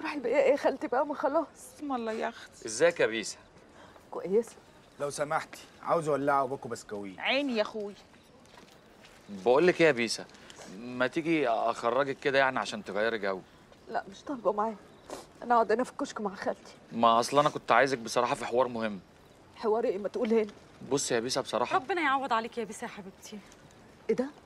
تفرحي بايه ايه يا خالتي بقى ما خلاص اسم الله يا اختي ازيك يا بيسا كويسه لو سمحتي عاوز اولعه باكو بسكويت عيني يا اخوي بقول لك ايه يا بيسا ما تيجي اخرجك كده يعني عشان تغيري جو لا مش طالبه معايا انا اقعد هنا في الكشك مع خالتي ما اصل انا كنت عايزك بصراحه في حوار مهم حواري ايه ما تقول هنا بص يا بيسا بصراحه ربنا يعوض عليك يا بيسا يا حبيبتي ايه ده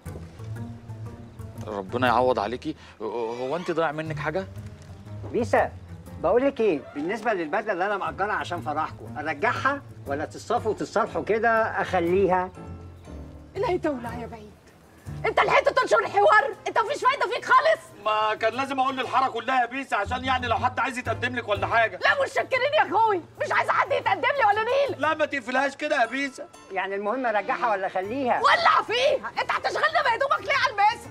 ربنا يعوض عليكي هو انت ضايع منك حاجه بيسا بقول لك ايه بالنسبه للبدله اللي انا مأجرها عشان فرحكم ارجعها ولا تتصافوا وتتصالحوا كده اخليها الهي تولع يا بعيد انت لحقت تنشر الحوار انت مفيش فايده فيك خالص ما كان لازم اقول للحاره كلها يا بيسا عشان يعني لو حد عايز يتقدم لك ولا حاجه لا متشكرين يا اخوي مش عايزه حد يتقدم لي ولا نيل لا ما تقفلهاش كده يا بيسا يعني المهم ارجعها ولا اخليها ولع فيها انت هتشغلنا بهدومك ليه على الماسه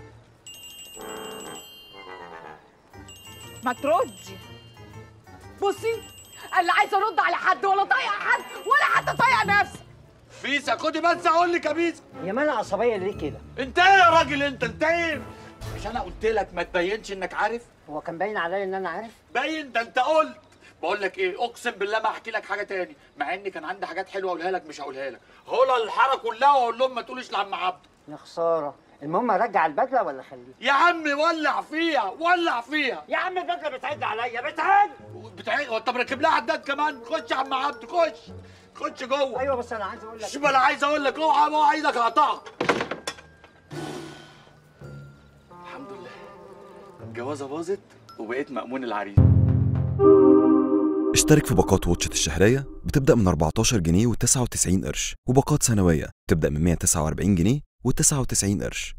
ما تردي بصي انا لا عايزه ارد على حد ولا طايقه حد ولا حتى طايقه نفسي بيسا خدي بس اقول لك يا بيسا هي مالها عصبيه ليه كده انت ايه يا راجل انت انت ايه مش انا قلت لك ما تبينش انك عارف هو كان باين عليا ان انا عارف باين ده انت قلت بقول لك ايه اقسم بالله ما احكي لك حاجه تاني مع ان كان عندي حاجات حلوه اقولها لك مش هقولها لك هقولها للحاره كلها واقول لهم ما تقولش لعم عبده يا خساره المهم ارجع البدله ولا اخليها يا عم ولع فيها ولع فيها يا عم البدله بتعد عليا بتعد بتاعي هو انت مركب لها عداد كمان خش يا عم عبده خش خش جوه ايوه بس انا عايز اقول لك شوف انا عايز اقول لك اوعى اوعى ايدك اقطعها الحمد لله الجوازه باظت وبقيت مأمون العريس اشترك في باقات واتشت الشهرية بتبدأ من 14 جنيه و99 قرش وباقات سنوية بتبدأ من 149 جنيه و99 قرش